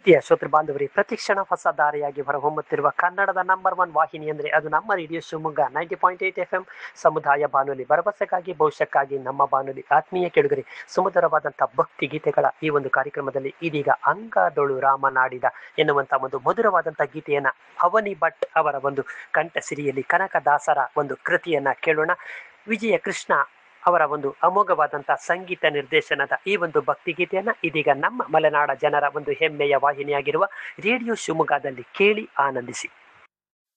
ಪ್ರೀತಿಯ ಶ್ರೋತೃ ಬಾಂಧವರೇ ಪ್ರತಿಕ್ಷಣ ಹೊಸ ದಾರಿಯಾಗಿ ಹೊರಹೊಮ್ಮುತ್ತಿರುವ ಕನ್ನಡದ ನಂಬರ್ ಒನ್ ವಾಹಿನಿ ಅಂದರೆ ಅದು ನಮ್ಮ radio Shivamogga ninety point eight F M ಸಮುದಾಯ ಬಾನುಲಿ ಭರವಸೆಗಾಗಿ ಭವಿಷ್ಯಕ್ಕಾಗಿ ನಮ್ಮ ಬಾನುಲಿ ಆತ್ಮೀಯ ಕೆಡುಗರೆ ಸುಮಧುರವಾದಂಥ ಭಕ್ತಿ ಗೀತೆಗಳ ಈ ಒಂದು ಕಾರ್ಯಕ್ರಮದಲ್ಲಿ ಇದೀಗ ಅಂಗದೊಳು ರಾಮನಾಡಿದ ಎನ್ನುವಂಥ ಒಂದು ಮಧುರವಾದಂಥ ಗೀತೆಯನ್ನ ಅವನಿ ಭಟ್ ಅವರ ಒಂದು ಕಂಠಸಿರಿಯಲ್ಲಿ ಕನಕದಾಸರ ಒಂದು ಕೃತಿಯನ್ನ ಕೇಳೋಣ ವಿಜಯ ಕೃಷ್ಣ ಅವರ ಒಂದು ಅಮೋಘವಾದಂಥ ಸಂಗೀತ ನಿರ್ದೇಶನದ ಈ ಒಂದು ಭಕ್ತಿಗೀತೆಯನ್ನ ಇದೀಗ ನಮ್ಮ ಮಲೆನಾಡ ಜನರ ಒಂದು ಹೆಮ್ಮೆಯ ವಾಹಿನಿಯಾಗಿರುವ ರೇಡಿಯೋ ಶಿವಮೊಗ್ಗದಲ್ಲಿ ಕೇಳಿ ಆನಂದಿಸಿ